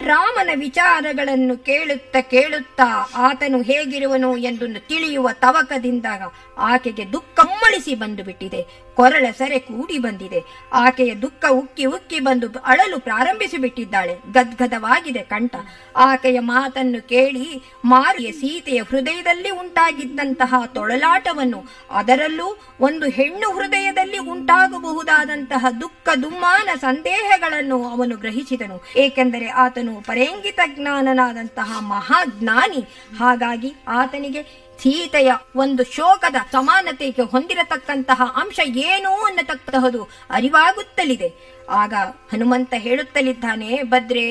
ರಾಮನ ವಿಚಾರಗಳನ್ನು ಕೇಳುತ್ತಾ ಕೇಳುತ್ತಾ ಆತನು ಹೇಗಿರುವನು ಎಂದು ತಿಳಿಯುವ ತವಕದಿಂದ ಆಕೆಗೆ ದುಃಖ ಉಮ್ಮಳಿಸಿ ಬಂದು ಬಿಟ್ಟಿದೆ ಕೊರಳ ಸೆರೆ ಕೂಡಿ ಬಂದಿದೆ ಆಕೆಯ ದುಃಖ ಉಕ್ಕಿ ಉಕ್ಕಿ ಬಂದು ಅಳಲು ಪ್ರಾರಂಭಿಸಿ ಬಿಟ್ಟಿದ್ದಾಳೆ ಗದ್ಗದವಾಗಿದೆ ಕಂಠ ಆಕೆಯ ಮಾತನ್ನು ಕೇಳಿ ಮಾರಿಯ ಸೀತೆಯ ಹೃದಯದಲ್ಲಿ ಉಂಟಾಗಿದ್ದಂತಹ ತೊಳಲಾಟವನ್ನು ಅದರಲ್ಲೂ ಒಂದು ಹೆಣ್ಣು ಹೃದಯದಲ್ಲಿ ಉಂಟಾಗಬಹುದಾದಂತಹ ದುಃಖ ದುಮ್ಮಾನ ಸಂದೇಹಗಳನ್ನು ಅವನು ಗ್ರಹಿಸಿದನು ಏಕೆಂದರೆ ಆತನು ಪರೇಂಗಿತ ಜ್ಞಾನನಾದಂತಹ ಮಹಾಜ್ಞಾನಿ ಹಾಗಾಗಿ ಆತನಿಗೆ ಸೀತೆಯ ಒಂದು ಶೋಕದ ಸಮಾನತೆಗೆ ಹೊಂದಿರತಕ್ಕಂತಹ ಅಂಶ ಏನು ಅನ್ನತಕ್ಕಂತಹದು ಅರಿವಾಗುತ್ತಲಿದೆ ಆಗ ಹನುಮಂತ ಹೇಳುತ್ತಲಿದ್ದಾನೆ ಭದ್ರೆ